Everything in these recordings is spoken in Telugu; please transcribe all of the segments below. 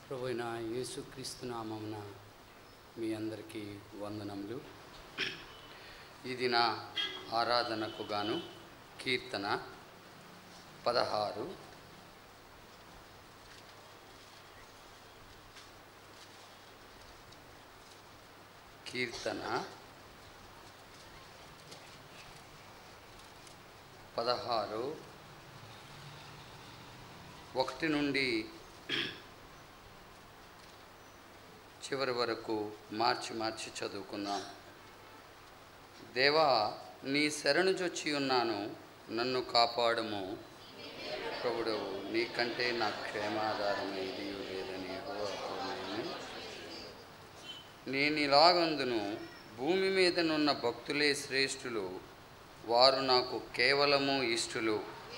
ప్రభు అయిన యేసుక్రీస్తు నామమున మీ అందరికీ వందనములు ఇది నా ఆరాధనకు గాను కీర్తన పదహారు కీర్తన పదహారు ఒకటి నుండి చివరి వరకు మార్చి మార్చి చదువుకుందాం దేవా నీ శరణు జొచ్చి ఉన్నాను నన్ను కాపాడము ప్రభుడవు నీకంటే నా క్షేమాధారం ఏది లేదని యెహోవాకు నేను నేను ఇలాగందును భూమి మీదనున్న భక్తులే శ్రేష్ఠులు వారు నాకు కేవలము ఇష్టులు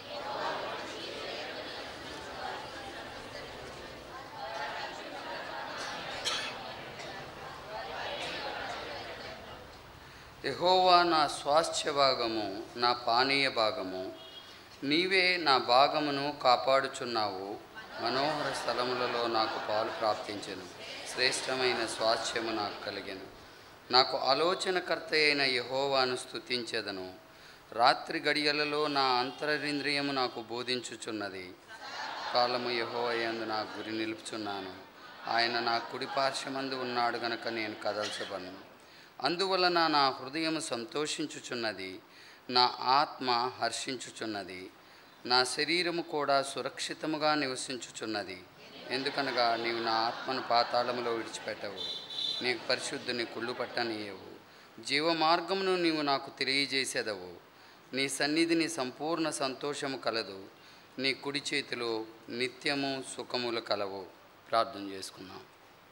యెహోవా నా స్వాస్థ్య భాగము నా పానీయ భాగము నీవే నా భాగమును కాపాడుచున్నావు మనోహర స్థలములలో నాకు పాలు ప్రాప్తించెను శ్రేష్టమైన స్వాస్థ్యము నాకు కలిగెను నాకు ఆలోచనకర్త అయిన యహోవాను స్తుతించెదను రాత్రి గడియలలో నా అంతరింద్రియము నాకు బోధించుచున్నది కాలము యహోవయందు నా గురి నిలుపుచున్నాను ఆయన నా కుడి పార్శ్వమందు ఉన్నాడు గనక నేను కదల్చబను అందువలన నా హృదయము సంతోషించుచున్నది నా ఆత్మ హర్షించుచున్నది నా శరీరము కూడా సురక్షితముగా నివసించుచున్నది ఎందుకనగా నీవు నా ఆత్మను పాతాళములో విడిచిపెట్టవు నీకు పరిశుద్ధుని కుళ్ళు పట్టనీయవు జీవ మార్గమును నీవు నాకు తెలియజేసేదవు నీ సన్నిధిని సంపూర్ణ సంతోషము కలదు నీ కుడి చేతిలో నిత్యము సుఖములు కలవు ప్రార్థన చేసుకుందాం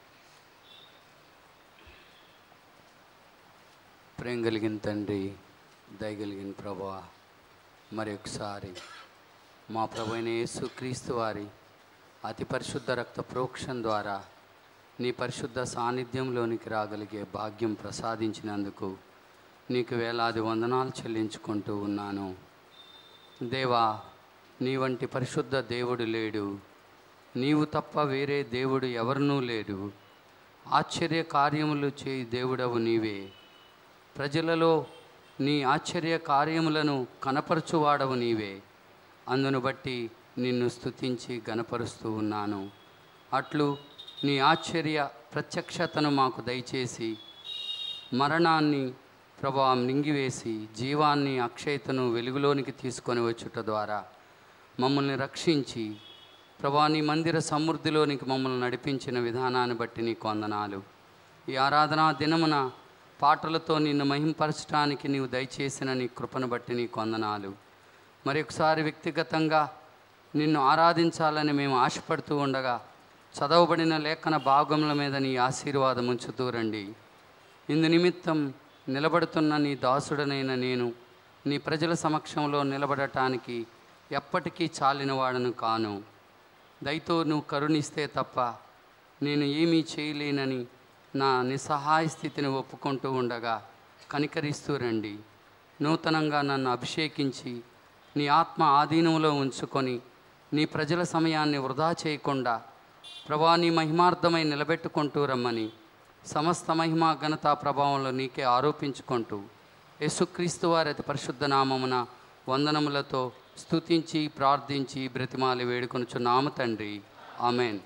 ప్రేమ కలిగిన తండ్రి దయగలిగిన ప్రభా మరి ఒకసారి మా ప్రభు అయిన యేసుక్రీస్తు వారి అతి పరిశుద్ధ రక్త ప్రోక్షణ ద్వారా నీ పరిశుద్ధ సాన్నిధ్యంలోనికి రాగలిగే భాగ్యం ప్రసాదించినందుకు నీకు వేలాది వందనాలు చెల్లించుకుంటూ ఉన్నాను దేవా నీ వంటి పరిశుద్ధ దేవుడు లేడు నీవు తప్ప వేరే దేవుడు ఎవరినూ లేడు ఆశ్చర్య కార్యములు చేయి దేవుడవు నీవే ప్రజలలో నీ ఆశ్చర్య కార్యములను కనపరచువాడవు నీవే అందును బట్టి నిన్ను స్తుతించి గనపరుస్తూ ఉన్నాను అట్లు నీ ఆశ్చర్య ప్రత్యక్షతను మాకు దయచేసి మరణాన్ని ప్రభావం నింగివేసి జీవాన్ని అక్షయతను వెలుగులోనికి తీసుకొని వచ్చుట ద్వారా మమ్మల్ని రక్షించి ప్రభా నీ మందిర సమృద్ధిలోనికి మమ్మల్ని నడిపించిన విధానాన్ని బట్టి నీకు వందనాలు ఈ ఆరాధనా దినమున పాటలతో నిన్ను మహింపరచడానికి నీవు దయచేసిన నీ కృపను బట్టి నీకు వందనాలు మరి ఒకసారి వ్యక్తిగతంగా నిన్ను ఆరాధించాలని మేము ఆశపడుతూ ఉండగా చదవబడిన లేఖన భాగముల మీద నీ ఆశీర్వాదం ఉంచుతూ రండి ఇందు నిమిత్తం నిలబడుతున్న నీ దాసుడనైన నేను నీ ప్రజల సమక్షంలో నిలబడటానికి ఎప్పటికీ చాలినవాడను కాను దయతో నువ్వు కరుణిస్తే తప్ప నేను ఏమీ చేయలేనని నా నిస్సహాయ స్థితిని ఒప్పుకుంటూ ఉండగా కనికరిస్తూ రండి నూతనంగా నన్ను అభిషేకించి నీ ఆత్మ ఆధీనంలో ఉంచుకొని నీ ప్రజల సమయాన్ని వృధా చేయకుండా ప్రభా నీ మహిమార్థమై నిలబెట్టుకుంటూ రమ్మని సమస్త మహిమ ఘనత ప్రభావంలో నీకే ఆరోపించుకుంటూ యేసుక్రీస్తు వారి అతి పరిశుద్ధ నామమున వందనములతో స్తుతించి ప్రార్థించి బ్రతిమాలి వేడుకొనుచున్నాము తండ్రి ఆమెన్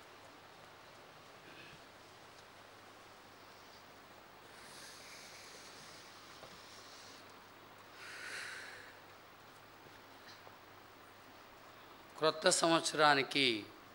క్రొత్త సంవత్సరానికి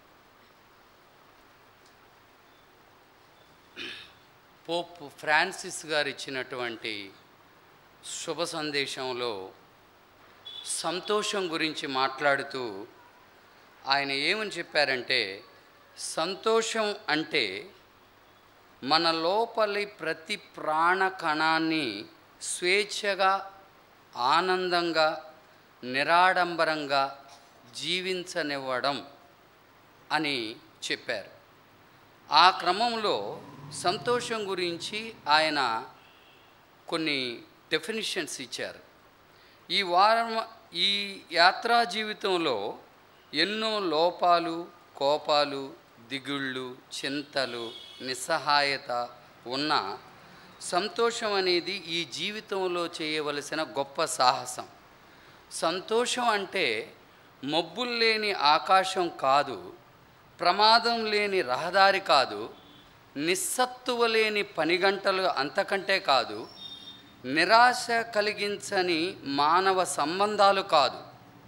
పోప్ ఫ్రాన్సిస్ గారు ఇచ్చినటువంటి శుభ సందేశంలో సంతోషం గురించి మాట్లాడుతూ ఆయన ఏమని చెప్పారంటే సంతోషం అంటే మన లోపలి ప్రతి ప్రాణ కణాన్ని స్వేచ్ఛగా ఆనందంగా నిరాడంబరంగా జీవించనివ్వడం అని చెప్పారు ఆ క్రమంలో సంతోషం గురించి ఆయన కొన్ని డెఫినిషన్స్ ఇచ్చారు ఈ వారం ఈ యాత్రా జీవితంలో ఎన్నో లోపాలు కోపాలు దిగుళ్ళు చింతలు నిస్సహాయత ఉన్న సంతోషం అనేది ఈ జీవితంలో చేయవలసిన గొప్ప సాహసం సంతోషం అంటే మబ్బులు లేని ఆకాశం కాదు ప్రమాదం లేని రహదారి కాదు నిస్సత్తువ లేని పనిగంటలు అంతకంటే కాదు నిరాశ కలిగించని మానవ సంబంధాలు కాదు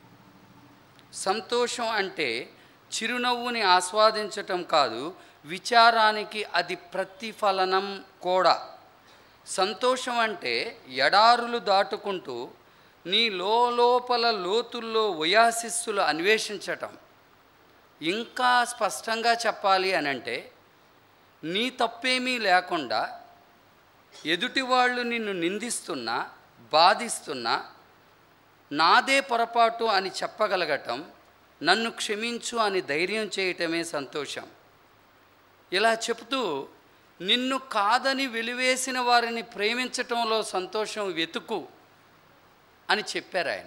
సంతోషం అంటే చిరునవ్వుని ఆస్వాదించటం కాదు విచారానికి అది ప్రతిఫలనం కూడా సంతోషం అంటే ఎడారులు దాటుకుంటూ నీ లోపల లోతుల్లో వయాశిస్సులు అన్వేషించటం ఇంకా స్పష్టంగా చెప్పాలి అని అంటే నీ తప్పేమీ లేకుండా ఎదుటివాళ్ళు నిన్ను నిందిస్తున్నా బాధిస్తున్నా నాదే పొరపాటు అని చెప్పగలగటం నన్ను క్షమించు అని ధైర్యం చేయటమే సంతోషం ఇలా చెబుతూ నిన్ను కాదని వెలివేసిన వారిని ప్రేమించటంలో సంతోషం వెతుకు అని చెప్పారు ఆయన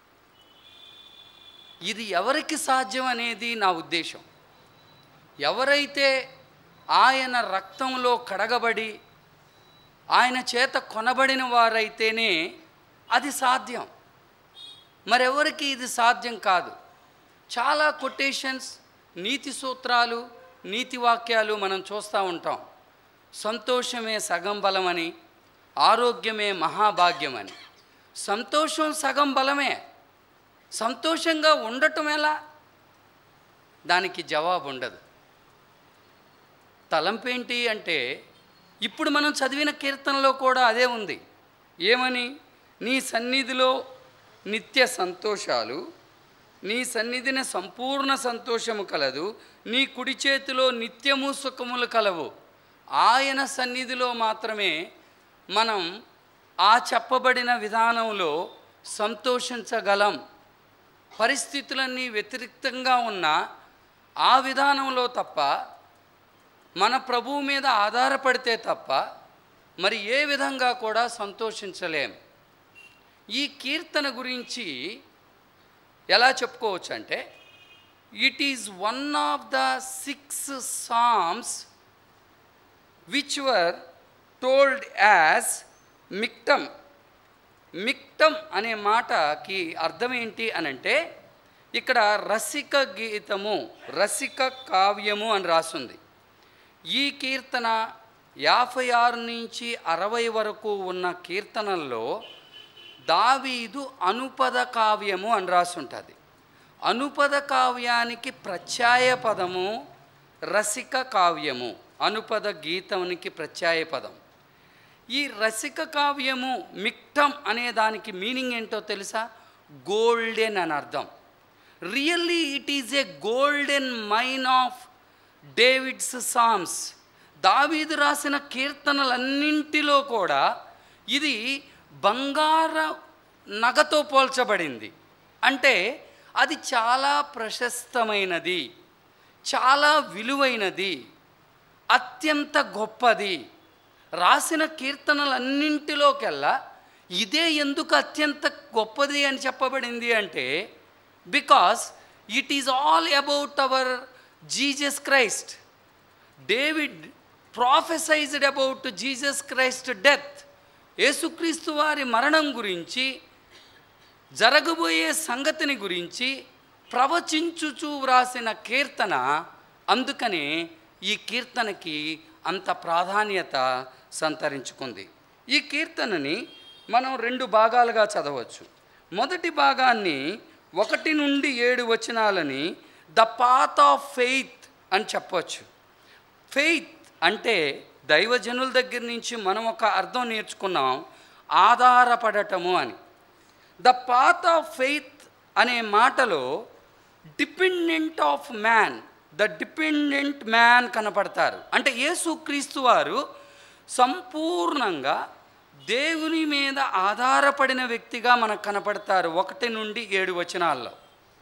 ఇది ఎవరికి సాధ్యం అనేది నా ఉద్దేశం ఎవరైతే ఆయన రక్తంలో కడగబడి ఆయన చేత కొనబడిన వారైతేనే అది సాధ్యం మరెవరికి ఇది సాధ్యం కాదు చాలా కొటేషన్స్ నీతి సూత్రాలు నీతి వాక్యాలు మనం చూస్తూ ఉంటాం సంతోషమే సగం బలమని ఆరోగ్యమే మహాభాగ్యమని సంతోషం సగం బలమే సంతోషంగా ఉండటం ఎలా దానికి జవాబు ఉండదు తలంపేంటి అంటే ఇప్పుడు మనం చదివిన కీర్తనలో కూడా అదే ఉంది ఏమని నీ సన్నిధిలో నిత్య సంతోషాలు నీ సన్నిధిని సంపూర్ణ సంతోషము కలదు నీ కుడి చేతిలో నిత్యము సుఖములు కలవు ఆయన సన్నిధిలో మాత్రమే మనం ఆ చెప్పబడిన విధానంలో సంతోషించగలం పరిస్థితులన్నీ వ్యతిరేక్తంగా ఉన్న ఆ విధానంలో తప్ప మన ప్రభువు మీద ఆధారపడితే తప్ప మరి ఏ విధంగా కూడా సంతోషించలేం ఈ కీర్తన గురించి ఎలా చెప్పుకోవచ్చు అంటే it is one of the six psalms which were told as miktam miktam అనే మాటకి అర్థం ఏంటి అని అంటే ఇక్కడ రసిక గీతము రసిక కావ్యము అని రాస్తుంది ఈ కీర్తన యాభై ఆరు నుంచి అరవై వరకు ఉన్న కీర్తనల్లో దావీదు అనుపద కావ్యము అని రాసుంటుంది అనుపద కావ్యానికి ప్రత్యాయ పదము రసిక కావ్యము అనుపద గీతానికి ప్రత్యాయ పదం ఈ రసిక కావ్యము మిక్టం అనే దానికి మీనింగ్ ఏంటో తెలుసా గోల్డెన్ అని అర్థం really it is a golden mine of David's psalms దావీదు రాసిన కీర్తనలన్నింటిలో కూడా ఇది బంగార నగతో పోల్చబడింది అంటే అది చాలా ప్రశస్తమైనది చాలా విలువైనది అత్యంత గొప్పది రాసిన కీర్తనలన్నింటిలోకెల్లా ఇదే ఎందుకు అత్యంత గొప్పది అని చెప్పబడింది అంటే because it is all about our Jesus Christ David prophesied about Jesus Christ death యేసుక్రీస్తు వారి మరణం గురించి జరగబోయే సంగతిని గురించి ప్రవచించుచూ వ్రాసిన కీర్తన అందుకనే ఈ కీర్తనకి అంత ప్రాధాన్యత సంతరించుకుంది ఈ కీర్తనని మనం రెండు భాగాలుగా చదవచ్చు మొదటి భాగాన్ని ఒకటి నుండి ఏడు వచనాలని ద పాత్ ఆఫ్ ఫెయిత్ అని చెప్పవచ్చు ఫెయిత్ అంటే దైవజనుల దగ్గర నుంచి మనం ఒక అర్థం నేర్చుకున్నాం ఆధారపడటము అని ద పాత్ ఆఫ్ ఫెయిత్ అనే మాటలో dependent of man the dependent man కనపడతారు అంటే యేసుక్రీస్తు వారు సంపూర్ణంగా దేవుని మీద ఆధారపడిన వ్యక్తిగా మనకు కనపడతారు ఒకటి నుండి ఏడు వచనాల్లో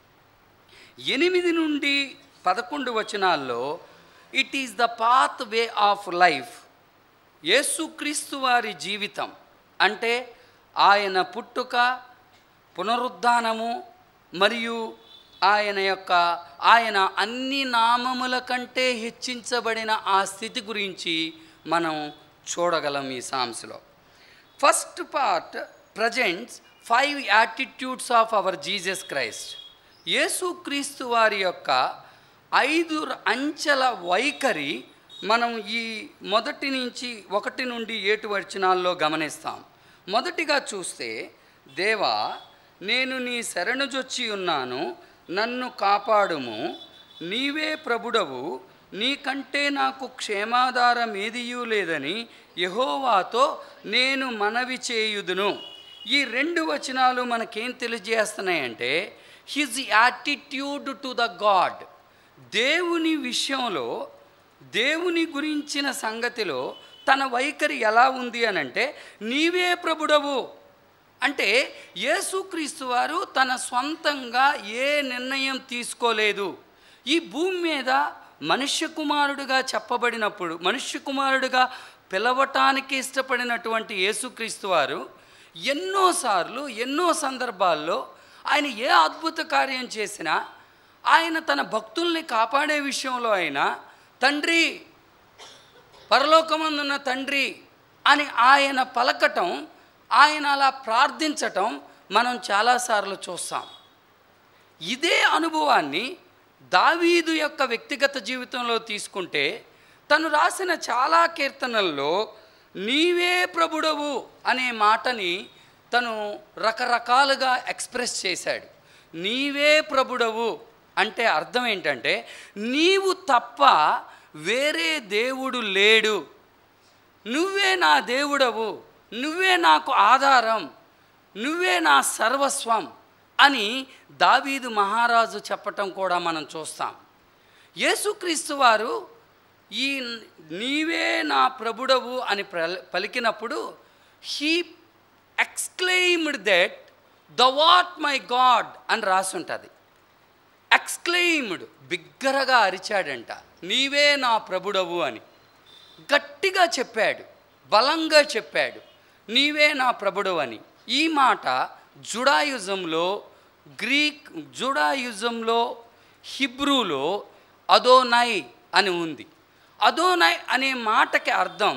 ఎనిమిది నుండి పదకొండు వచనాల్లో it is the path way of life యేసుక్రీస్తు వారి జీవితం అంటే ఆయన పుట్టుక పునరుద్ధానము మరియు ఆయన యొక్క ఆయన అన్ని నామముల కంటే హెచ్చించబడిన ఆ స్థితి గురించి మనం చూడగలం ఈ సాంస్లో first part presents five attitudes of our Jesus Christ యేసుక్రీస్తు వారి యొక్క ఐదు అంచెల వైఖరి మనం ఈ మొదటి నుంచి ఒకటి నుండి ఏటు వచనాల్లో గమనిస్తాం మొదటిగా చూస్తే దేవా నేను నీ శరణుజొచ్చి ఉన్నాను నన్ను కాపాడుము నీవే ప్రభుడవు నీకంటే నాకు క్షేమాధారం ఏదియూ లేదని యహోవాతో నేను మనవి చేయుదును ఈ రెండు వచనాలు మనకేం తెలియజేస్తున్నాయంటే his attitude to the God దేవుని విషయంలో దేవుని గురించిన సంగతిలో తన వైఖరి ఎలా ఉంది అని అంటే నీవే ప్రభుడవు అంటే యేసుక్రీస్తు వారు తన సొంతంగా ఏ నిర్ణయం తీసుకోలేదు ఈ భూమి మీద మనుష్య కుమారుడుగా చెప్పబడినప్పుడు మనుష్య కుమారుడుగా పిలవటానికి ఇష్టపడినటువంటి యేసుక్రీస్తు వారు ఎన్నోసార్లు ఎన్నో సందర్భాల్లో ఆయన ఏ అద్భుత కార్యం చేసినా ఆయన తన భక్తుల్ని కాపాడే విషయంలో అయినా తండ్రి పరలోకమందున్న తండ్రి అని ఆయన పలకటం ఆయన అలా ప్రార్థించటం మనం చాలాసార్లు చూస్తాం ఇదే అనుభవాన్ని దావీదు యొక్క వ్యక్తిగత జీవితంలో తీసుకుంటే తను రాసిన చాలా కీర్తనల్లో నీవే ప్రభుడవు అనే మాటని తను రకరకాలుగా ఎక్స్ప్రెస్ చేశాడు నీవే ప్రభుడవు అంటే అర్థం ఏంటంటే నీవు తప్ప వేరే దేవుడు లేడు నువ్వే నా దేవుడవు నువ్వే నాకు ఆధారం నువ్వే నా సర్వస్వం అని దావీదు మహారాజు చెప్పటం కూడా మనం చూస్తాం యేసుక్రీస్తు వారు ఈ నీవే నా ప్రభుడవు అని ప్రల- పలికినప్పుడు he exclaimed that the what my God అని రాసుంటుంది ఎక్స్క్లెయిమ్డ్ బిగ్గరగా అరిచాడంట నీవే నా ప్రభుడవు అని గట్టిగా చెప్పాడు బలంగా చెప్పాడు నీవే నా ప్రభుడవు అని ఈ మాట జుడాయుజంలో గ్రీక్ జుడాయుజంలో హిబ్రూలో అదోనై అని ఉంది అదోనై అనే మాటకి అర్థం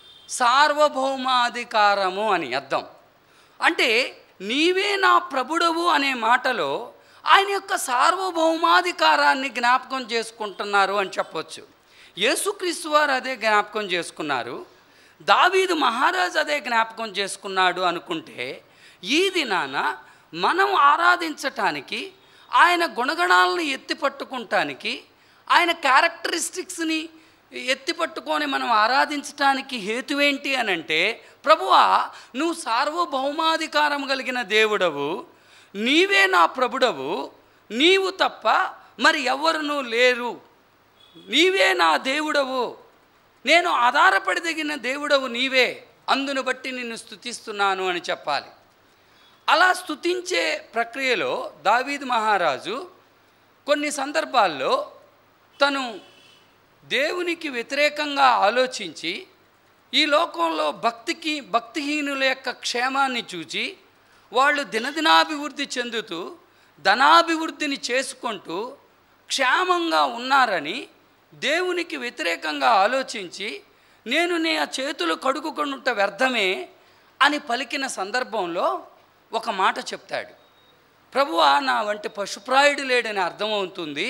సార్వభౌమాధికారము అని అర్థం అంటే నీవే నా ప్రభుడవు అనే మాటలో ఆయన యొక్క సార్వభౌమాధికారాన్ని జ్ఞాపకం చేసుకుంటున్నారు అని చెప్పొచ్చు యేసుక్రీస్తు వారు అదే జ్ఞాపకం చేసుకున్నారు దావీదు మహారాజు అదే జ్ఞాపకం చేసుకున్నాడు అనుకుంటే ఈ దినాన మనం ఆరాధించటానికి ఆయన గుణగణాలను ఎత్తి పట్టుకుంటానికి ఆయన క్యారెక్టరిస్టిక్స్ని ఎత్తి పట్టుకొని మనం ఆరాధించటానికి హేతువేంటి అని అంటే ప్రభువా నువ్వు సార్వభౌమాధికారం కలిగిన దేవుడవు నీవే నా ప్రభుడవు నీవు తప్ప మరి ఎవరునూ లేరు నీవే నా దేవుడవు నేను ఆధారపడదగిన దేవుడవు నీవే అందును బట్టి నిన్ను స్తుతిస్తున్నాను అని చెప్పాలి అలా స్తుతించే ప్రక్రియలో దావీద్ మహారాజు కొన్ని సందర్భాల్లో తను దేవునికి వ్యతిరేకంగా ఆలోచించి ఈ లోకంలో భక్తికి భక్తిహీనుల యొక్క క్షేమాన్ని చూచి వాళ్ళు దినదినాభివృద్ధి చెందుతూ ధనాభివృద్ధిని చేసుకుంటూ క్షేమంగా ఉన్నారని దేవునికి వ్యతిరేకంగా ఆలోచించి నేను నీ ఆ చేతులు కడుగుకొనుట వ్యర్థమే అని పలికిన సందర్భంలో ఒక మాట చెప్తాడు ప్రభువా నా వంటి పశుప్రాయుడు లేడని అర్థమవుతుంది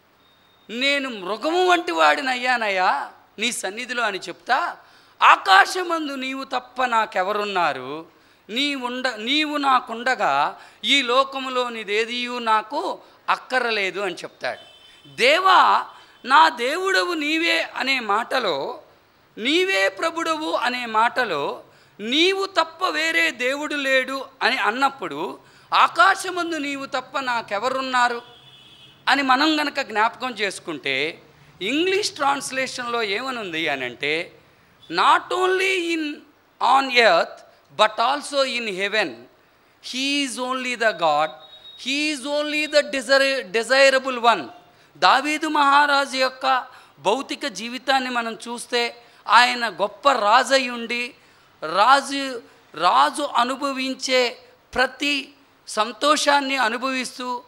నేను మృగము వంటి వాడినయ్యానయ్యా నీ సన్నిధిలో అని చెప్తా ఆకాశమందు నీవు తప్ప నాకెవరున్నారు నీ ఉండ నీవు నాకుండగా ఈ లోకములోనిదేదియు నాకు అక్కరలేదు అని చెప్తాడు దేవా నా దేవుడవు నీవే అనే మాటలో నీవే ప్రభుడవు అనే మాటలో నీవు తప్ప వేరే దేవుడు లేడు అని అన్నప్పుడు ఆకాశమందు నీవు తప్ప నాకెవరున్నారు అని మనం గనక జ్ఞాపకం చేసుకుంటే ఇంగ్లీష్ ట్రాన్స్లేషన్లో ఏమనుంది అని అంటే not only in on earth but also in heaven he is only the God he is only the desire desirable one దావీదు మహారాజు యొక్క భౌతిక జీవితాన్ని మనం చూస్తే ఆయన గొప్ప రాజు అయి ఉండి రాజు రాజు అనుభవించే ప్రతి సంతోషాన్ని అనుభవిస్తూ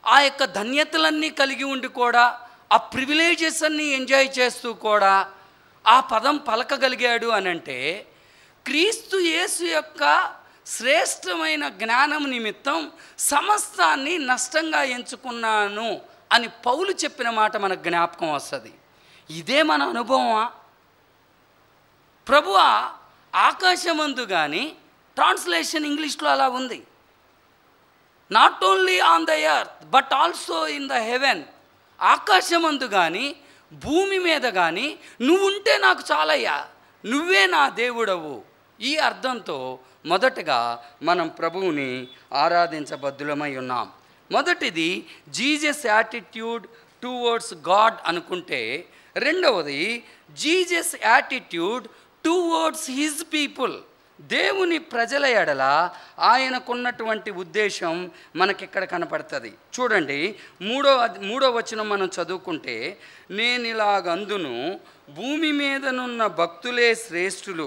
ఆ యొక్క ధన్యతలన్నీ కలిగి ఉండి కూడా ఆ ప్రివిలేజెస్ అన్నీ ఎంజాయ్ చేస్తూ కూడా ఆ పదం పలకగలిగాడు అని అంటే క్రీస్తు యేసు యొక్క శ్రేష్టమైన జ్ఞానం నిమిత్తం సమస్తాన్ని నష్టంగా ఎంచుకున్నాను అని పౌలు చెప్పిన మాట మనకు జ్ఞాపకం వస్తుంది ఇదే మన అనుభవమా ప్రభువా ఆకాశమందు కానీ ట్రాన్స్లేషన్ ఇంగ్లీష్లో అలా ఉంది not only on the earth but also in the heaven ఆకాశమందు కానీ భూమి మీద కానీ నువ్వుంటే నాకు చాలయ్యా నువ్వే నా దేవుడవు ఈ అర్థంతో మొదటగా మనం ప్రభువుని ఆరాధించబద్దులమై ఉన్నాం మొదటిది జీజస్ యాటిట్యూడ్ టువర్డ్స్ గాడ్ అనుకుంటే రెండవది Jesus attitude towards his people దేవుని ప్రజల ఎడల ఆయనకున్నటువంటి ఉద్దేశం మనకిక్కడ కనపడుతుంది చూడండి మూడో అధ్- మూడో వచనం మనం చదువుకుంటే నేను ఇలాగందును భూమి మీదనున్న భక్తులే శ్రేష్ఠులు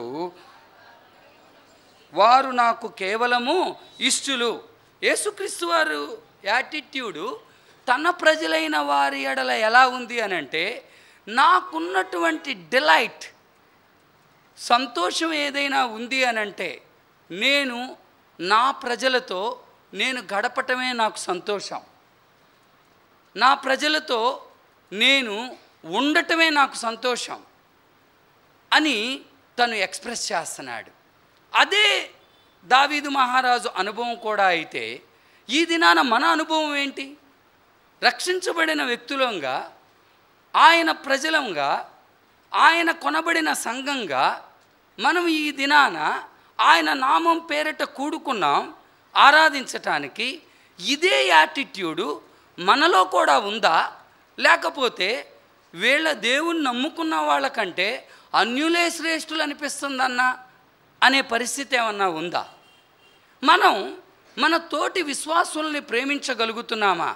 వారు నాకు కేవలము ఇష్టులు యేసుక్రీస్తు వారు యాటిట్యూడు తన ప్రజలైన వారి ఎడల ఎలా ఉంది అని అంటే నాకున్నటువంటి డిలైట్ సంతోషం ఏదైనా ఉంది అని అంటే నేను నా ప్రజలతో నేను గడపటమే నాకు సంతోషం నా ప్రజలతో నేను ఉండటమే నాకు సంతోషం అని తను ఎక్స్ప్రెస్ చేస్తున్నాడు అదే దావీదు మహారాజు అనుభవం కూడా అయితే ఈ దినాన మన అనుభవం ఏంటి రక్షించబడిన వ్యక్తులంగా ఆయన ప్రజలంగా ఆయన కొనబడిన సంఘంగా మనం ఈ దినాన ఆయన నామం పేరిట కూడుకున్నాం ఆరాధించటానికి ఇదే యాటిట్యూడు మనలో కూడా ఉందా లేకపోతే వీళ్ళ దేవుణ్ణి నమ్ముకున్న వాళ్ళకంటే అన్యులే శ్రేష్ఠులు అనిపిస్తుందన్నా అనే పరిస్థితి ఏమన్నా ఉందా మనం మన తోటి విశ్వాసుల్ని ప్రేమించగలుగుతున్నామా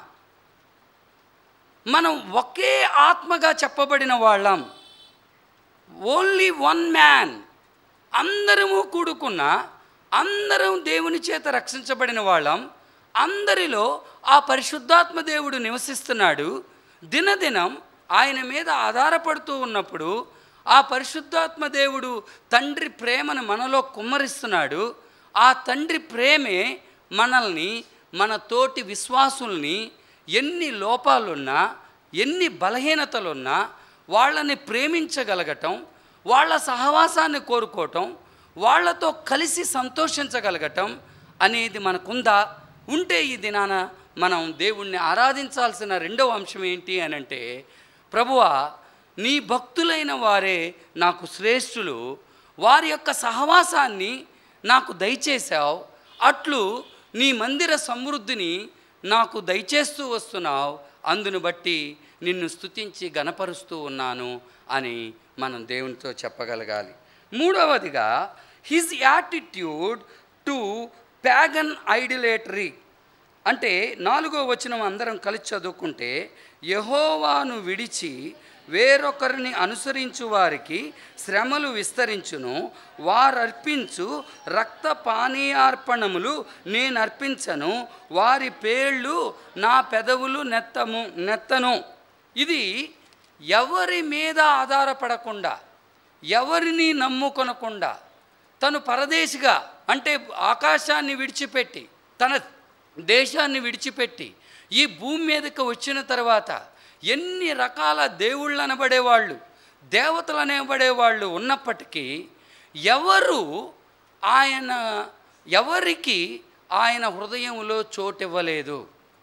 మనం ఒకే ఆత్మగా చెప్పబడిన వాళ్ళం ఓన్లీ వన్ మ్యాన్ అందరము కూడుకున్న అందరం దేవుని చేత రక్షించబడిన వాళ్ళం అందరిలో ఆ పరిశుద్ధాత్మ దేవుడు నివసిస్తున్నాడు దినదినం ఆయన మీద ఆధారపడుతూ ఉన్నప్పుడు ఆ పరిశుద్ధాత్మ దేవుడు తండ్రి ప్రేమను మనలో కుమ్మరిస్తున్నాడు ఆ తండ్రి ప్రేమే మనల్ని మన తోటి విశ్వాసుల్ని ఎన్ని లోపాలున్నా ఎన్ని బలహీనతలున్నా వాళ్ళని ప్రేమించగలగటం వాళ్ళ సహవాసాన్ని కోరుకోవటం వాళ్ళతో కలిసి సంతోషించగలగటం అనేది మనకుందా ఉంటే ఈ దినాన మనం దేవుణ్ణి ఆరాధించాల్సిన రెండవ అంశం ఏంటి అని అంటే ప్రభువా నీ భక్తులైన వారే నాకు శ్రేష్ఠులు వారి యొక్క సహవాసాన్ని నాకు దయచేశావు అట్లు నీ మందిర సమృద్ధిని నాకు దయచేస్తూ వస్తున్నావు అందును బట్టి నిన్ను స్తుతించి గనపరుస్తూ ఉన్నాను అని మనం దేవునితో చెప్పగలగాలి మూడవదిగా his attitude to pagan idolatry అంటే నాలుగో వచనం అందరం కలిసి చదువుకుంటే యహోవాను విడిచి వేరొకరిని అనుసరించు వారికి శ్రమలు విస్తరించును వారర్పించు రక్త పానీయార్పణములు నేను అర్పించను వారి పేళ్ళు నా పెదవులు నెత్తము నెత్తను ఇది ఎవరి మీద ఆధారపడకుండా ఎవరిని నమ్ముకొనకుండా తను పరదేశిగా అంటే ఆకాశాన్ని విడిచిపెట్టి తన దేశాన్ని విడిచిపెట్టి ఈ భూమి మీదకి వచ్చిన తర్వాత ఎన్ని రకాల దేవుళ్ళు అనబడేవాళ్ళు దేవతలు అనబడేవాళ్ళు ఉన్నప్పటికీ ఎవరు ఆయన ఎవరికి ఆయన హృదయంలో చోటివ్వలేదు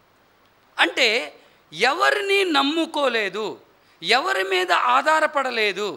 అంటే ఎవరిని నమ్ముకోలేదు ఎవరి మీద ఆధారపడలేదు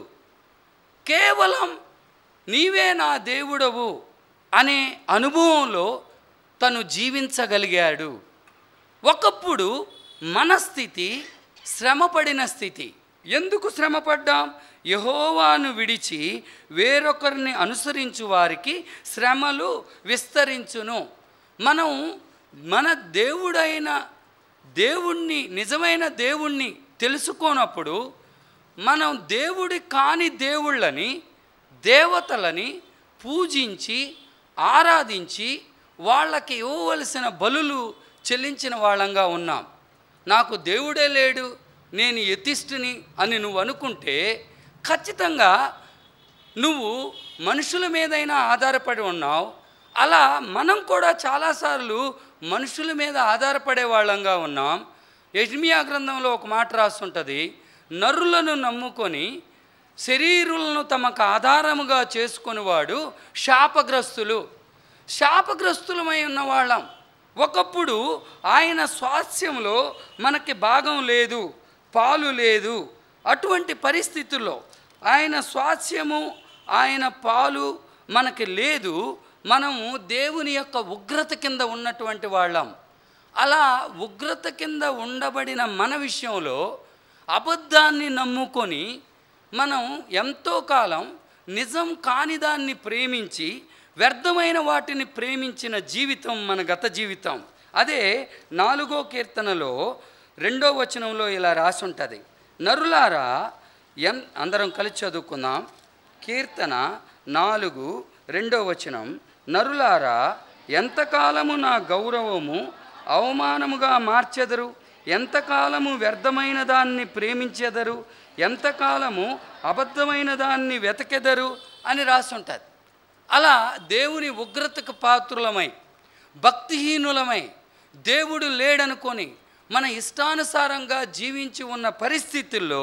కేవలం నీవే నా దేవుడవు అనే అనుభవంలో తను జీవించగలిగాడు ఒకప్పుడు మన స్థితి శ్రమపడిన స్థితి ఎందుకు శ్రమపడ్డాం యహోవాను విడిచి వేరొకరిని అనుసరించు వారికి శ్రమలు విస్తరించును మనం మన దేవుడైన దేవుణ్ణి నిజమైన దేవుణ్ణి తెలుసుకోనప్పుడు మనం దేవుడి కాని దేవుళ్ళని దేవతలని పూజించి ఆరాధించి వాళ్ళకి ఇవ్వవలసిన బలులు చెల్లించిన వాళ్ళంగా ఉన్నాం నాకు దేవుడే లేడు నేను ఎతిష్టుని అని నువ్వు అనుకుంటే ఖచ్చితంగా నువ్వు మనుషుల మీదైనా ఆధారపడి ఉన్నావు అలా మనం కూడా చాలాసార్లు మనుషుల మీద ఆధారపడే వాళ్ళంగా ఉన్నాం యజ్మియా గ్రంథంలో ఒక మాట రాస్తుంటుంది నరులను నమ్ముకొని శరీరులను తమకు ఆధారముగా చేసుకునేవాడు శాపగ్రస్తులు శాపగ్రస్తులమై ఉన్న వాళ్ళం ఒకప్పుడు ఆయన స్వాస్థ్యంలో మనకి భాగం లేదు పాలు లేదు అటువంటి పరిస్థితుల్లో ఆయన స్వాస్థ్యము ఆయన పాలు మనకి లేదు మనము దేవుని యొక్క ఉగ్రత కింద ఉన్నటువంటి వాళ్ళం అలా ఉగ్రత కింద ఉండబడిన మన విషయంలో అబద్ధాన్ని నమ్ముకొని మనం ఎంతో కాలం నిజం కాని దాన్ని ప్రేమించి వ్యర్థమైన వాటిని ప్రేమించిన జీవితం మన గత జీవితం అదే నాలుగో కీర్తనలో రెండో వచనంలో ఇలా రాసి ఉంటుంది నరులారా ఎం అందరం కలిసి చదువుకుందాం కీర్తన నాలుగు రెండో వచనం నరులారా ఎంతకాలము నా గౌరవము అవమానముగా మార్చెదరు ఎంతకాలము వ్యర్థమైన దాన్ని ప్రేమించెదరు ఎంతకాలము అబద్ధమైన దాన్ని వెతకెదరు అని రాసుంటుంది అలా దేవుని ఉగ్రతకు పాత్రులమై భక్తిహీనులమై దేవుడు లేడనుకొని మన ఇష్టానుసారంగా జీవించి ఉన్న పరిస్థితుల్లో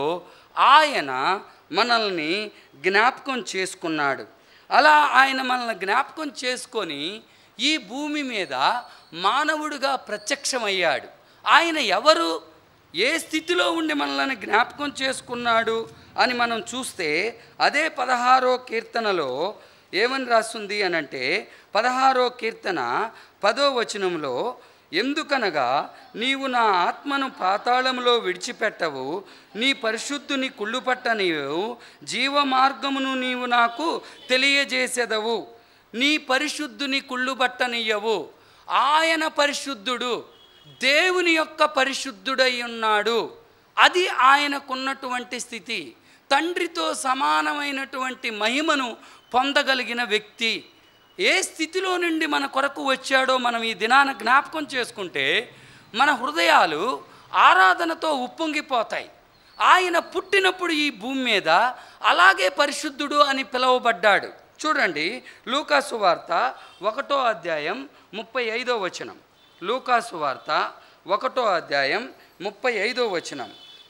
ఆయన మనల్ని జ్ఞాపకం చేసుకున్నాడు అలా ఆయన మనల్ని జ్ఞాపకం చేసుకొని ఈ భూమి మీద మానవుడిగా ప్రత్యక్షమయ్యాడు ఆయన ఎవరు ఏ స్థితిలో ఉండి మనల్ని జ్ఞాపకం చేసుకున్నాడు అని మనం చూస్తే అదే పదహారో కీర్తనలో ఏమని రాస్తుంది అని అంటే పదహారో కీర్తన పదో వచనంలో ఎందుకనగా నీవు నా ఆత్మను పాతాళములో విడిచిపెట్టవు నీ పరిశుద్ధుని కుళ్ళు పట్టనివు జీవ మార్గమును నీవు నాకు తెలియజేసేదవు నీ పరిశుద్ధుని కుళ్ళు పట్టనియవు ఆయన పరిశుద్ధుడు దేవుని యొక్క పరిశుద్ధుడై ఉన్నాడు అది ఆయనకున్నటువంటి స్థితి తండ్రితో సమానమైనటువంటి మహిమను పొందగలిగిన వ్యక్తి ఏ స్థితిలో నుండి మన కొరకు వచ్చాడో మనం ఈ దినాన జ్ఞాపకం చేసుకుంటే మన హృదయాలు ఆరాధనతో ఉప్పొంగిపోతాయి ఆయన పుట్టినప్పుడు ఈ భూమి మీద అలాగే పరిశుద్ధుడు అని పిలువబడ్డాడు చూడండి లూకాసు వార్త ఒకటో అధ్యాయం ముప్పై ఐదో వచనం లూకాసు వార్త ఒకటో అధ్యాయం ముప్పై ఐదో వచనం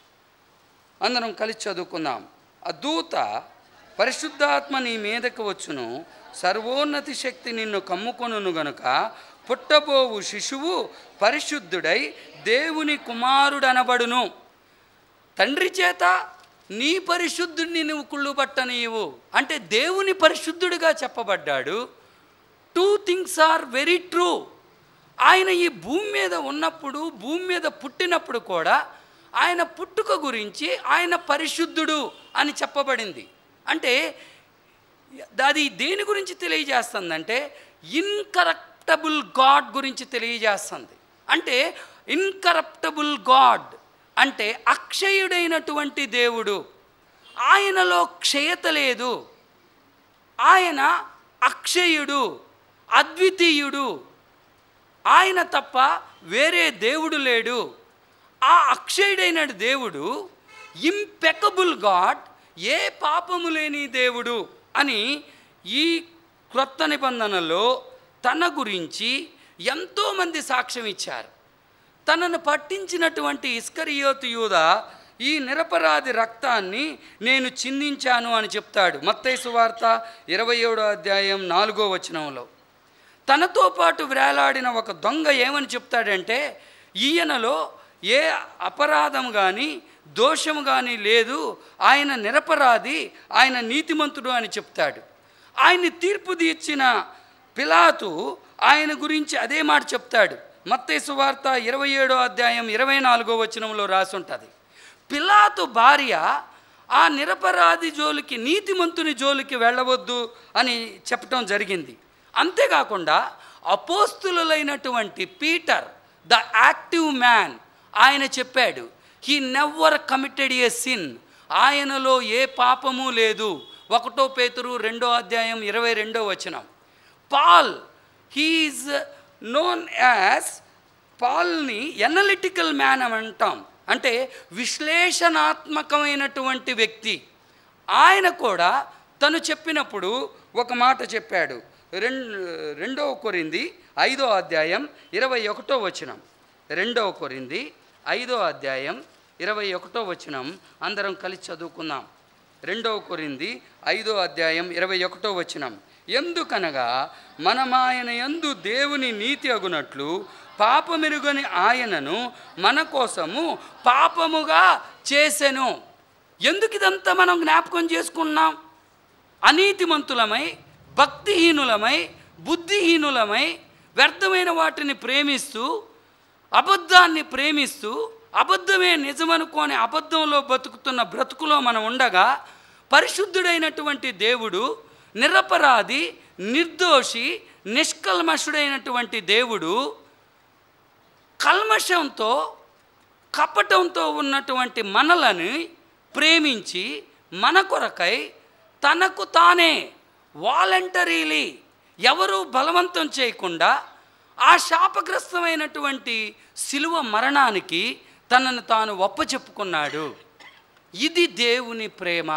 అందరం కలిసి చదువుకుందాం ఆ దూత పరిశుద్ధాత్మ నీ మీదకు వచ్చును సర్వోన్నతి శక్తి నిన్ను కమ్ముకొనును గనుక పుట్టబోవు శిశువు పరిశుద్ధుడై దేవుని కుమారుడనబడును తండ్రి చేత నీ పరిశుద్ధుడిని నువ్వు కుళ్ళు పట్టనీయవు అంటే దేవుని పరిశుద్ధుడిగా చెప్పబడ్డాడు two things are very true ఆయన ఈ భూమి మీద ఉన్నప్పుడు భూమి మీద పుట్టినప్పుడు కూడా ఆయన పుట్టుక గురించి ఆయన పరిశుద్ధుడు అని చెప్పబడింది అంటే అది దేని గురించి తెలియజేస్తుందంటే ఇన్కరప్టబుల్ గాడ్ గురించి తెలియజేస్తుంది అంటే ఇన్కరప్టబుల్ గాడ్ అంటే అక్షయుడైనటువంటి దేవుడు ఆయనలో క్షయత లేదు ఆయన అక్షయుడు అద్వితీయుడు ఆయన తప్ప వేరే దేవుడు లేడు ఆ అక్షయుడైన దేవుడు ఇంపెకబుల్ గాడ్ ఏ పాపము లేని దేవుడు అని ఈ క్రొత్త నిబంధనలో తన గురించి ఎంతోమంది సాక్ష్యం ఇచ్చారు తనను పట్టించినటువంటి ఇస్కరియోతు యూద ఈ నిరపరాధి రక్తాన్ని నేను చిందించాను అని చెప్తాడు మత్తయి వార్త ఇరవై ఏడో అధ్యాయం నాలుగో వచనంలో తనతో పాటు వేలాడిన ఒక దొంగ ఏమని చెప్తాడంటే ఈయనలో ఏ అపరాధం కానీ దోషం కానీ లేదు ఆయన నిరపరాధి ఆయన నీతిమంతుడు అని చెప్తాడు ఆయన్ని తీర్పు తీర్చిన పిలాతు ఆయన గురించి అదే మాట చెప్తాడు మత్తేసు వార్త ఇరవై ఏడో అధ్యాయం ఇరవై నాలుగో వచనంలో రాసుంటుంది పిలాతు భార్య ఆ నిరపరాధి జోలికి నీతిమంతుని జోలికి వెళ్ళవద్దు అని చెప్పటం జరిగింది అంతేకాకుండా అపోస్తులైనటువంటి పీటర్ ద యాక్టివ్ మ్యాన్ ఆయన చెప్పాడు he never committed a sin ఆయనలో ఏ పాపము లేదు ఒకటో పేతురు రెండో అధ్యాయం ఇరవై రెండో వచనం పాల్ హీఈస్ నోన్ యాజ్ పాల్ని ఎనలిటికల్ మ్యాన్ అని అంటాం అంటే విశ్లేషణాత్మకమైనటువంటి వ్యక్తి ఆయన కూడా తను చెప్పినప్పుడు ఒక మాట చెప్పాడు రెండు రెండవ కొరింది ఐదో అధ్యాయం ఇరవై ఒకటో వచనం రెండవ కొరింది ఐదో అధ్యాయం ఇరవై ఒకటో వచనం అందరం కలిసి చదువుకుందాం రెండవ కొరింది ఐదో అధ్యాయం ఇరవై ఒకటో వచనం ఎందుకనగా మనమాయన యందు దేవుని నీతి అగునట్లు పాపమెరుగని ఆయనను మన కోసము పాపముగా చేసెను ఎందుకు ఇదంతా మనం జ్ఞాపకం చేసుకున్నాం అనీతిమంతులమై భక్తిహీనులమై బుద్ధిహీనులమై వ్యర్థమైన వాటిని ప్రేమిస్తూ అబద్ధాన్ని ప్రేమిస్తూ అబద్ధమే నిజమనుకోని అబద్ధంలో బతుకుతున్న బ్రతుకులో మనం ఉండగా పరిశుద్ధుడైనటువంటి దేవుడు నిరపరాధి నిర్దోషి నిష్కల్మషుడైనటువంటి దేవుడు కల్మషంతో కపటంతో ఉన్నటువంటి మనలని ప్రేమించి మన కొరకై తనకు తానే వాలంటరీలీ ఎవరూ బలవంతం చేయకుండా ఆ శాపగ్రస్తమైనటువంటి శిలువ మరణానికి తనను తాను ఒప్పచెప్పుకున్నాడు ఇది దేవుని ప్రేమ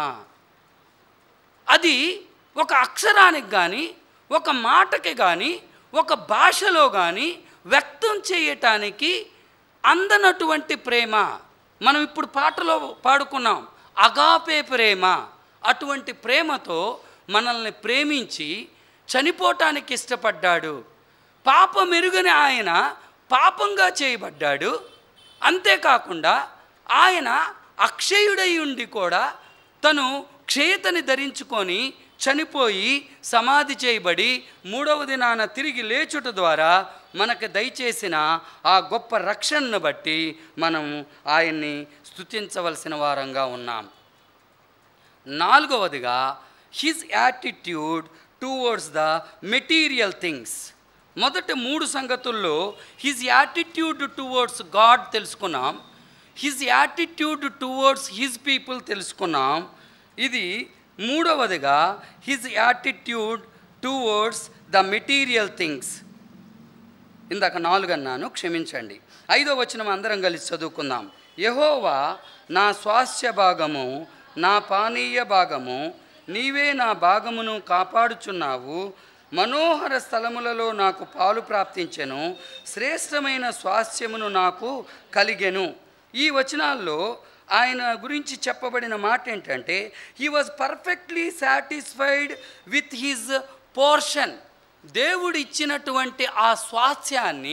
అది ఒక అక్షరానికి కానీ ఒక మాటకి కానీ ఒక భాషలో కానీ వ్యక్తం చేయటానికి అందనటువంటి ప్రేమ మనం ఇప్పుడు పాటలో పాడుకున్నాం అగాపే ప్రేమ అటువంటి ప్రేమతో మనల్ని ప్రేమించి చనిపోవటానికి ఇష్టపడ్డాడు పాపం ఎరుగని ఆయన పాపంగా చేయబడ్డాడు అంతేకాకుండా ఆయన అక్షయుడై ఉండి కూడా తను క్షయతని ధరించుకొని చనిపోయి సమాధి చేయబడి మూడవ దినాన తిరిగి లేచుట ద్వారా మనకు దయచేసిన ఆ గొప్ప రక్షణను బట్టి మనం ఆయన్ని స్తుతించవలసిన వారంగా ఉన్నాం నాలుగవదిగా his attitude towards the material things మొదటి మూడు సంగతుల్లో హిజ్ యాటిట్యూడ్ టువర్డ్స్ గాడ్ తెలుసుకున్నాం his attitude towards his people తెలుసుకున్నాం ఇది మూడవదిగా his attitude towards the material things ఇందాక నాలుగు అన్నాను క్షమించండి ఐదో వచనం అందరం కలిసి చదువుకుందాం యహోవా నా స్వాస్థ్య భాగము నా పానీయ భాగము నీవే నా భాగమును కాపాడుచున్నావు మనోహర స్థలములలో నాకు పాలు ప్రాప్తించెను శ్రేష్టమైన స్వాస్థ్యమును నాకు కలిగెను ఈ వచనాల్లో ఆయన గురించి చెప్పబడిన మాట ఏంటంటే he was perfectly satisfied with his portion దేవుడు ఇచ్చినటువంటి ఆ స్వాస్థ్యాన్ని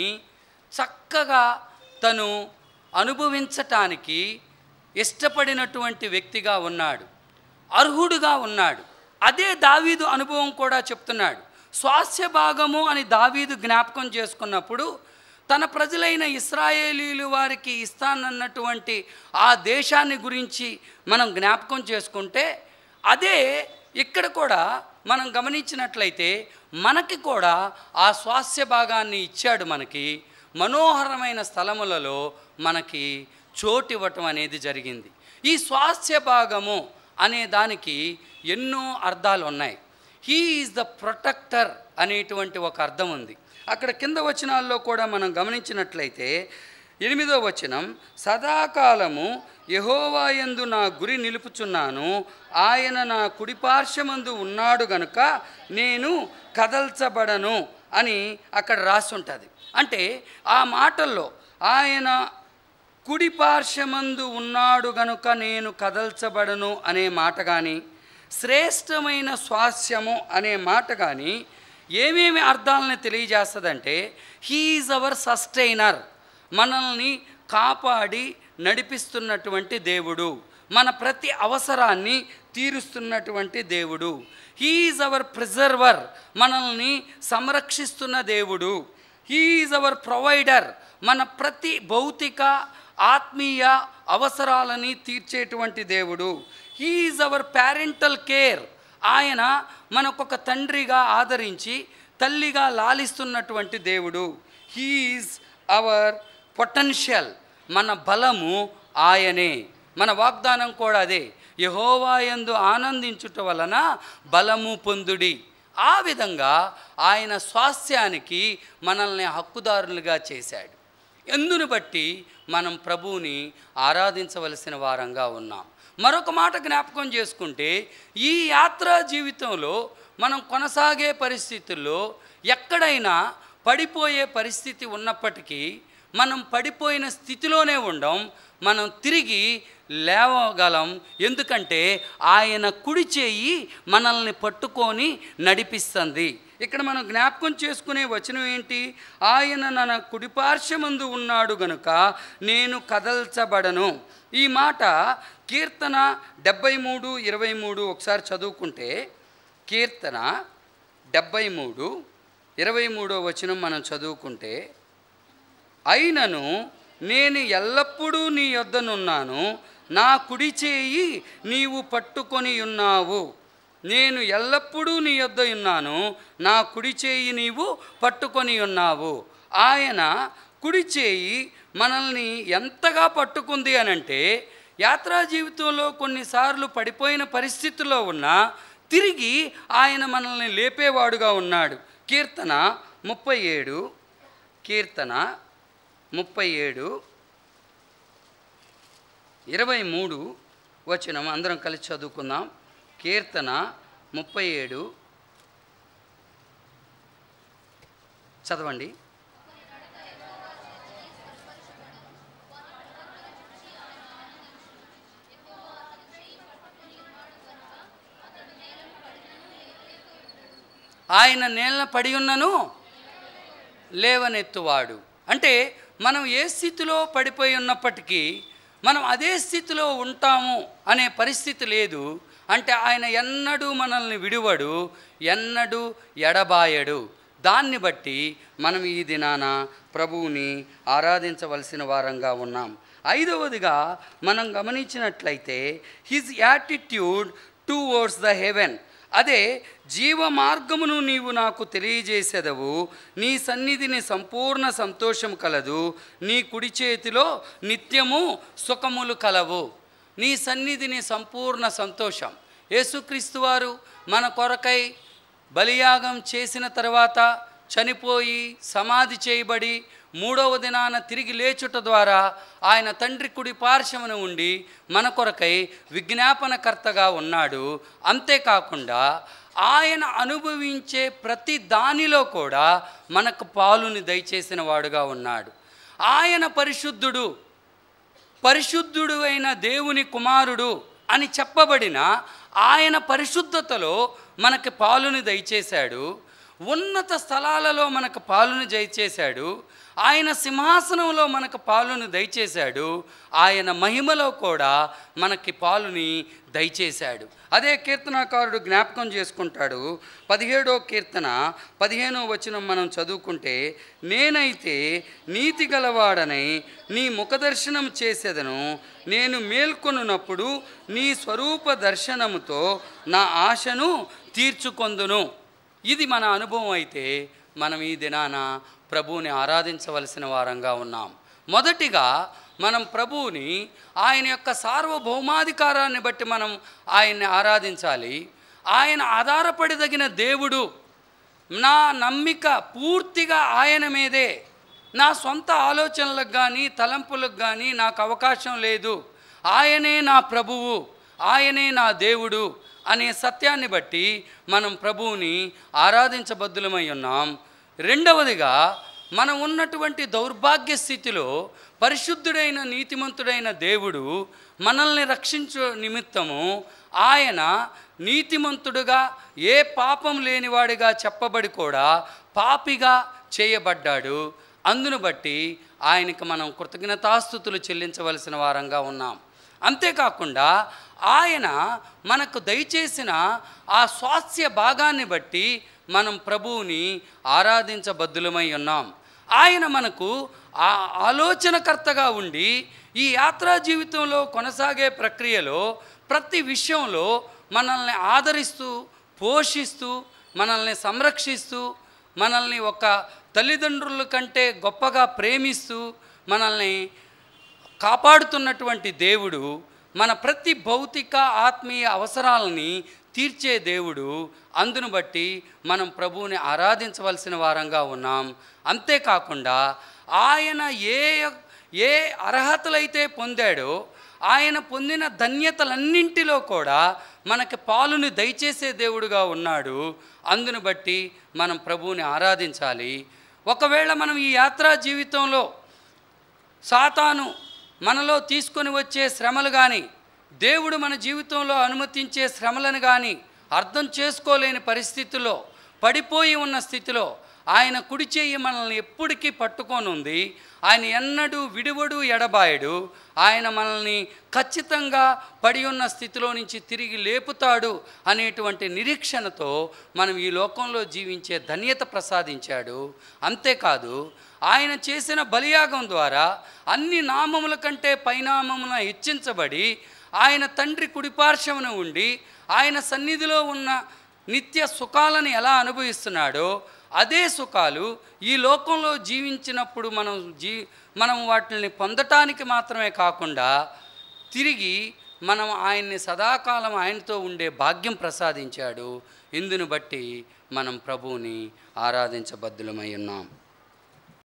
చక్కగా తను అనుభవించటానికి ఇష్టపడినటువంటి వ్యక్తిగా ఉన్నాడు అర్హుడుగా ఉన్నాడు అదే దావీదు అనుభవం కూడా చెప్తున్నాడు స్వాస్థ్య భాగము అని దావీదు జ్ఞాపకం చేసుకున్నప్పుడు తన ప్రజలైన ఇస్రాయేలీలు వారికి ఇస్తానన్నటువంటి ఆ దేశాన్ని గురించి మనం జ్ఞాపకం చేసుకుంటే అదే ఇక్కడ కూడా మనం గమనించినట్లయితే మనకి కూడా ఆ స్వాస్థ్య భాగాన్ని ఇచ్చాడు మనకి మనోహరమైన స్థలములలో మనకి చోటు ఇవ్వటం అనేది జరిగింది ఈ స్వాస్థ్య భాగము అనే దానికి ఎన్నో అర్థాలు ఉన్నాయి హీ ఈజ్ ద ప్రొటెక్టర్ అనేటువంటి ఒక అర్థం ఉంది అక్కడ కింద వచనాల్లో కూడా మనం గమనించినట్లయితే ఎనిమిదో వచనం సదాకాలము యహోవాయందు నా గురి నిలుపుచున్నాను ఆయన నా కుడిపార్శ్వమందు ఉన్నాడు గనుక నేను కదల్చబడను అని అక్కడ రాసి ఉంటుంది అంటే ఆ మాటల్లో ఆయన కుడి పార్శ్వమందు ఉన్నాడు గనుక నేను కదల్చబడను అనే మాట కానీ శ్రేష్టమైన స్వాస్యము అనే మాట కానీ ఏమేమి అర్థాలను తెలియజేస్తుందంటే హీఈస్ అవర్ సస్టైనర్ మనల్ని కాపాడి నడిపిస్తున్నటువంటి దేవుడు మన ప్రతి అవసరాన్ని తీరుస్తున్నటువంటి దేవుడు హీఈస్ అవర్ ప్రిజర్వర్ మనల్ని సంరక్షిస్తున్న దేవుడు హీఈస్ అవర్ ప్రొవైడర్ మన ప్రతి భౌతిక ఆత్మీయ అవసరాలని తీర్చేటువంటి దేవుడు హీఈస్ అవర్ పేరెంటల్ కేర్ ఆయన మనకొక తండ్రిగా ఆదరించి తల్లిగా లాలిస్తున్నటువంటి దేవుడు హీఈస్ అవర్ పొటెన్షియల్ మన బలము ఆయనే మన వాగ్దానం కూడా అదే యహోవాయందు ఆనందించుట వలన బలము పొందుడి ఆ విధంగా ఆయన స్వాస్థ్యానికి మనల్ని హక్కుదారులుగా చేశాడు ఎందును బట్టి మనం ప్రభువుని ఆరాధించవలసిన వారంగా ఉన్నాం మరొక మాట జ్ఞాపకం చేసుకుంటే ఈ యాత్రా జీవితంలో మనం కొనసాగే పరిస్థితుల్లో ఎక్కడైనా పడిపోయే పరిస్థితి ఉన్నప్పటికీ మనం పడిపోయిన స్థితిలోనే ఉండం మనం తిరిగి లేవగలం ఎందుకంటే ఆయన కుడి చేయి మనల్ని పట్టుకొని నడిపిస్తుంది ఇక్కడ మనం జ్ఞాపకం చేసుకునే వచనం ఏంటి ఆయన నా కుడిపార్శ్వమందు ఉన్నాడు గనుక నేను కదల్చబడను ఈ మాట కీర్తన డెబ్బై మూడు ఇరవై మూడు ఒకసారి చదువుకుంటే కీర్తన డెబ్బై మూడు ఇరవై మూడో వచనం మనం చదువుకుంటే అయినను నేను ఎల్లప్పుడూ నీ యొద్దనున్నాను నా కుడి చేయి నీవు పట్టుకొని ఉన్నావు నేను ఎల్లప్పుడూ నీ యొద్ద ఉన్నాను నా కుడి చేయి నీవు పట్టుకొని ఉన్నావు ఆయన కుడి చేయి మనల్ని ఎంతగా పట్టుకుంది అనంటే యాత్రా జీవితంలో కొన్నిసార్లు పడిపోయిన పరిస్థితుల్లో ఉన్నా తిరిగి ఆయన మనల్ని లేపేవాడుగా ఉన్నాడు కీర్తన ముప్పై ఏడు కీర్తన ముప్పై ఏడు ఇరవై మూడు వచనం అందరం కలిసి చదువుకుందాం కీర్తన ముప్పై ఏడు చదవండి ఆయన నేల పడి ఉన్నను లేవనెత్తువాడు అంటే మనం ఏ స్థితిలో పడిపోయి ఉన్నప్పటికీ మనం అదే స్థితిలో ఉంటాము అనే పరిస్థితి లేదు అంటే ఆయన ఎన్నడూ మనల్ని విడువడు ఎన్నడూ ఎడబాయడు దాన్ని బట్టి మనం ఈ దినాన ప్రభువుని ఆరాధించవలసిన వారంగా ఉన్నాం ఐదవదిగా మనం గమనించినట్లయితే his attitude towards the heaven అదే జీవ మార్గమును నీవు నాకు తెలియజేసేదవు నీ సన్నిధిని సంపూర్ణ సంతోషం కలదు నీ కుడి చేతిలో నిత్యము సుఖములు కలవు నీ సన్నిధిని సంపూర్ణ సంతోషం యేసుక్రీస్తు వారు మన కొరకై బలియాగం చేసిన తర్వాత చనిపోయి సమాధి చేయబడి మూడవ దినాన తిరిగి లేచుట ద్వారా ఆయన తండ్రి కుడి పార్శ్వమున ఉండి మన కొరకై విజ్ఞాపనకర్తగా ఉన్నాడు అంతేకాకుండా ఆయన అనుభవించే ప్రతి దానిలో కూడా మనకు పాలుని దయచేసిన వాడుగా ఉన్నాడు ఆయన పరిశుద్ధుడు పరిశుద్ధుడు అయిన దేవుని కుమారుడు అని చెప్పబడిన ఆయన పరిశుద్ధతలో మనకి పాలుని దయచేశాడు ఉన్నత స్థలాలలో మనకు పాలును దయచేశాడు ఆయన సింహాసనంలో మనకు పాలును దయచేశాడు ఆయన మహిమలో కూడా మనకి పాలుని దయచేశాడు అదే కీర్తనాకారుడు జ్ఞాపకం చేసుకుంటాడు పదిహేడో కీర్తన పదిహేనో వచనం మనం చదువుకుంటే నేనైతే నీతి గలవాడనై నీ ముఖదర్శనం చేసేదను నేను మేల్కొనున్నప్పుడు నీ స్వరూప దర్శనముతో నా ఆశను తీర్చుకొందును ఇది మన అనుభవం అయితే మనం ఈ దినాన ప్రభువుని ఆరాధించవలసిన వారంగా ఉన్నాం మొదటిగా మనం ప్రభువుని ఆయన యొక్క సార్వభౌమాధికారాన్ని బట్టి మనం ఆయన్ని ఆరాధించాలి ఆయన ఆధారపడదగిన దేవుడు నా నమ్మిక పూర్తిగా ఆయన మీదే నా సొంత ఆలోచనలకు కానీ తలంపులకు కానీ నాకు అవకాశం లేదు ఆయనే నా ప్రభువు ఆయనే నా దేవుడు అనే సత్యాన్ని బట్టి మనం ప్రభువుని ఆరాధించబద్దులమై ఉన్నాం రెండవదిగా మనం ఉన్నటువంటి దౌర్భాగ్య స్థితిలో పరిశుద్ధుడైన నీతిమంతుడైన దేవుడు మనల్ని రక్షించు నిమిత్తము ఆయన నీతిమంతుడుగా ఏ పాపం లేనివాడిగా చెప్పబడి కూడా పాపిగా చేయబడ్డాడు అందును బట్టి ఆయనకి మనం కృతజ్ఞతాస్థుతులు చెల్లించవలసిన వారంగా ఉన్నాం అంతేకాకుండా ఆయన మనకు దయచేసిన ఆ స్వాస్థ్య భాగాన్ని బట్టి మనం ప్రభువుని ఆరాధించబద్దులమై ఉన్నాం ఆయన మనకు ఆ ఆలోచనకర్తగా ఉండి ఈ యాత్రా జీవితంలో కొనసాగే ప్రక్రియలో ప్రతి విషయంలో మనల్ని ఆదరిస్తూ పోషిస్తూ మనల్ని సంరక్షిస్తూ మనల్ని ఒక తల్లిదండ్రుల కంటే గొప్పగా ప్రేమిస్తూ మనల్ని కాపాడుతున్నటువంటి దేవుడు మన ప్రతి భౌతిక ఆత్మీయ అవసరాలని తీర్చే దేవుడు అందును బట్టి మనం ప్రభువుని ఆరాధించవలసిన వారంగా ఉన్నాం అంతేకాకుండా ఆయన ఏ ఏ అర్హతలైతే పొందాడో ఆయన పొందిన ధన్యతలన్నింటిలో కూడా మనకి పాలుని దయచేసే దేవుడుగా ఉన్నాడు అందును బట్టి మనం ప్రభువుని ఆరాధించాలి ఒకవేళ మనం ఈ యాత్రా జీవితంలో సాతాను మనలో తీసుకొని వచ్చే శ్రమలు కానీ దేవుడు మన జీవితంలో అనుమతించే శ్రమలను కానీ అర్థం చేసుకోలేని పరిస్థితిలో పడిపోయి ఉన్న స్థితిలో ఆయన కుడి చెయ్యి మనల్ని ఎప్పటికీ పట్టుకొని ఉంది ఆయన ఎన్నడూ విడివడు ఎడబాయడు ఆయన మనల్ని ఖచ్చితంగా పడి ఉన్న స్థితిలో నుంచి తిరిగి లేపుతాడు అనేటువంటి నిరీక్షణతో మనం ఈ లోకంలో జీవించే ధన్యత ప్రసాదించాడు అంతేకాదు ఆయన చేసిన బలియాగం ద్వారా అన్ని నామముల కంటే పైనామమున హెచ్చించబడి ఆయన తండ్రి కుడిపార్శ్వమున ఉండి ఆయన సన్నిధిలో ఉన్న నిత్య సుఖాలను ఎలా అనుభవిస్తున్నాడో అదే సుఖాలు ఈ లోకంలో జీవించినప్పుడు మనం జీ మనం వాటిని పొందటానికి మాత్రమే కాకుండా తిరిగి మనం ఆయన్ని సదాకాలం ఆయనతో ఉండే భాగ్యం ప్రసాదించాడు ఇందును బట్టి మనం ప్రభువుని ఆరాధించబద్దులమై ఉన్నాం